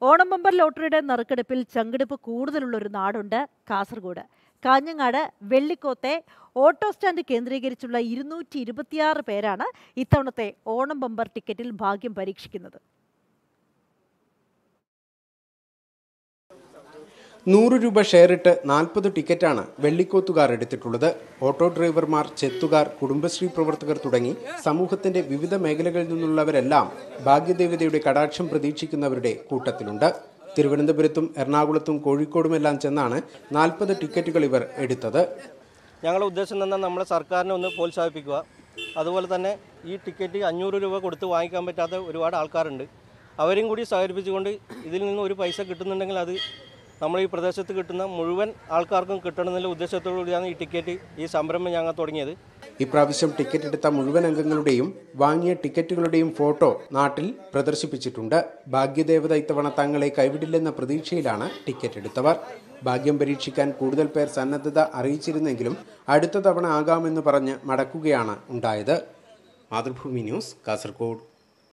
Onam bumper ലോട്ടറിയുടെ നറുക്കെടുപ്പിൽ ചങ്കെടുപ്പ് കൂടുതലുള്ള ഒരു നാടുണ്ട് കാസർഗോഡ് കാഞ്ഞങ്ങാട് വെള്ളിക്കോത്തെ ഓട്ടോ സ്റ്റാൻഡ് കേന്ദ്രീകരിച്ചുള്ള ഇരുന്നൂറ്റി ഇരുപത്തിയാറ് പേരാണ് ഇത്തവണത്തെ ഓണം ബമ്പർ ടിക്കറ്റിൽ ഭാഗ്യം പരീക്ഷിക്കുന്നത് നൂറ് രൂപ ഷെയറിട്ട് നാൽപ്പത് ടിക്കറ്റാണ് വെള്ളിക്കോത്തുകാർ എടുത്തിട്ടുള്ളത് ഓട്ടോ ഡ്രൈവർമാർ ചെത്തുകാർ കുടുംബശ്രീ പ്രവർത്തകർ തുടങ്ങി സമൂഹത്തിന്റെ വിവിധ മേഖലകളിൽ നിന്നുള്ളവരെല്ലാം ഭാഗ്യദേവതയുടെ കടാക്ഷം പ്രതീക്ഷിക്കുന്നവരുടെ കൂട്ടത്തിലുണ്ട് തിരുവനന്തപുരത്തും എറണാകുളത്തും കോഴിക്കോടുമെല്ലാം ചെന്നാണ് നാൽപ്പത് ടിക്കറ്റുകൾ ഇവർ എടുത്തത് ഞങ്ങളുടെ ഉദ്ദേശം തന്നെ നമ്മളെ സർക്കാരിനെ ഒന്ന് പ്രോത്സാഹിപ്പിക്കുക അതുപോലെ തന്നെ ഈ ടിക്കറ്റ് അഞ്ഞൂറ് രൂപ കൊടുത്ത് വാങ്ങിക്കാൻ പറ്റാത്ത ഒരുപാട് ആൾക്കാരുണ്ട് അവരെയും കൂടി സഹകരിപ്പിച്ചുകൊണ്ട് ഇതിൽ നിന്ന് ഒരു പൈസ കിട്ടുന്നുണ്ടെങ്കിൽ അത് നമ്മൾ ഈ പ്രദേശത്ത് കിട്ടുന്ന മുഴുവൻ ആൾക്കാർക്കും കിട്ടണമെന്നുള്ള ഉദ്ദേശത്തോടു കൂടിയാണ് ഈ ടിക്കറ്റ് ഈ സംരംഭം ഞങ്ങൾ തുടങ്ങിയത് ഇപ്രാവശ്യം ടിക്കറ്റ് എടുത്ത മുഴുവൻ അംഗങ്ങളുടെയും വാങ്ങിയ ടിക്കറ്റുകളുടെയും ഫോട്ടോ നാട്ടിൽ പ്രദർശിപ്പിച്ചിട്ടുണ്ട് ഭാഗ്യദേവത ഇത്തവണ തങ്ങളെ കൈവിടില്ലെന്ന പ്രതീക്ഷയിലാണ് ടിക്കറ്റ് എടുത്തവർ ഭാഗ്യം പരീക്ഷിക്കാൻ കൂടുതൽ പേർ സന്നദ്ധത അറിയിച്ചിരുന്നെങ്കിലും അടുത്ത തവണ ആകാമെന്ന് പറഞ്ഞ് മടക്കുകയാണ് ഉണ്ടായത് മാതൃഭൂമി ന്യൂസ് കാസർഗോഡ്